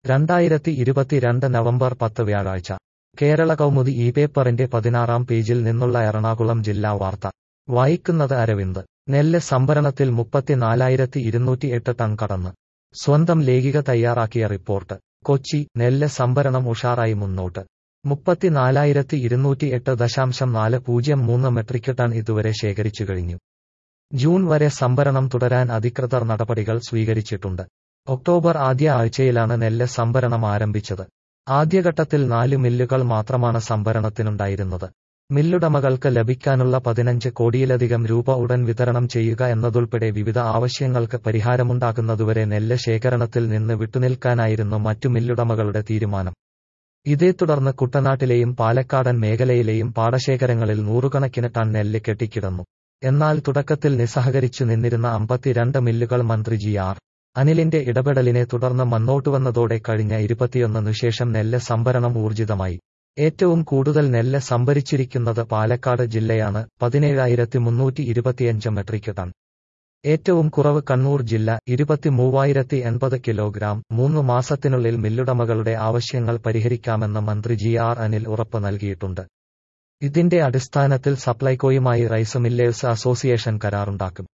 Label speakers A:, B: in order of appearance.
A: രണ്ടായിരത്തി ഇരുപത്തിരണ്ട് നവംബർ പത്ത് വ്യാഴാഴ്ച കേരള കൗമുദി ഈ പേപ്പറിന്റെ പതിനാറാം പേജിൽ നിന്നുള്ള എറണാകുളം ജില്ലാ വാർത്ത വായിക്കുന്നത് അരവിന്ദ് നെല്ല് സംഭരണത്തിൽ മുപ്പത്തിനാലായിരത്തി ഇരുന്നൂറ്റി എട്ട് ടൺ കടന്ന് സ്വന്തം ലേഖിക തയ്യാറാക്കിയ റിപ്പോർട്ട് കൊച്ചി നെല്ല് സംഭരണം ഉഷാറായി മുന്നോട്ട് മുപ്പത്തിനാലായിരത്തി ഇരുന്നൂറ്റി എട്ട് ദശാംശം നാല് പൂജ്യം മൂന്ന് മെട്രിക് ടൺ ഇതുവരെ ശേഖരിച്ചു കഴിഞ്ഞു ജൂൺ വരെ സംഭരണം തുടരാൻ അധികൃതർ നടപടികൾ സ്വീകരിച്ചിട്ടുണ്ട് ഒക്ടോബർ ആദ്യ ആഴ്ചയിലാണ് നെല്ല് സംഭരണം ആരംഭിച്ചത് ആദ്യഘട്ടത്തിൽ നാല് മില്ലുകൾ മാത്രമാണ് സംഭരണത്തിനുണ്ടായിരുന്നത് മില്ലുടമകൾക്ക് ലഭിക്കാനുള്ള പതിനഞ്ച് കോടിയിലധികം രൂപ ഉടൻ വിതരണം ചെയ്യുക എന്നതുൾപ്പെടെ വിവിധ ആവശ്യങ്ങൾക്ക് പരിഹാരമുണ്ടാകുന്നതുവരെ നെല്ല് ശേഖരണത്തിൽ നിന്ന് വിട്ടുനിൽക്കാനായിരുന്നു മറ്റു മില്ലുടമകളുടെ തീരുമാനം ഇതേ തുടർന്ന് കുട്ടനാട്ടിലെയും പാലക്കാടൻ മേഖലയിലെയും പാടശേഖരങ്ങളിൽ നൂറുകണക്കിന് ടൺ നെല്ല് കെട്ടിക്കിടന്നു എന്നാൽ തുടക്കത്തിൽ നിസ്സഹകരിച്ചു നിന്നിരുന്ന അമ്പത്തിരണ്ട് മില്ലുകൾ മന്ത്രി ജി ആർ അനിലിന്റെ ഇടപെടലിനെ തുടർന്ന് മുന്നോട്ടുവന്നതോടെ കഴിഞ്ഞ ഇരുപത്തിയൊന്നിനു ശേഷം നെല്ല് സംഭരണം ഊർജിതമായി ഏറ്റവും കൂടുതൽ നെല്ല് സംഭരിച്ചിരിക്കുന്നത് പാലക്കാട് ജില്ലയാണ് പതിനേഴായിരത്തി മുന്നൂറ്റി ഇരുപത്തിയഞ്ച് മെട്രിക് ടൺ ഏറ്റവും കുറവ് കണ്ണൂർ ജില്ല ഇരുപത്തിമൂവായിരത്തി എൺപത് കിലോഗ്രാം മൂന്ന് മാസത്തിനുള്ളിൽ മില്ലുടമകളുടെ ആവശ്യങ്ങൾ പരിഹരിക്കാമെന്ന് മന്ത്രി ജി ആർ അനിൽ ഉറപ്പ് നൽകിയിട്ടുണ്ട് ഇതിന്റെ അടിസ്ഥാനത്തിൽ സപ്ലൈകോയുമായി റൈസ് മില്ലേഴ്സ് അസോസിയേഷൻ കരാറുണ്ടാക്കും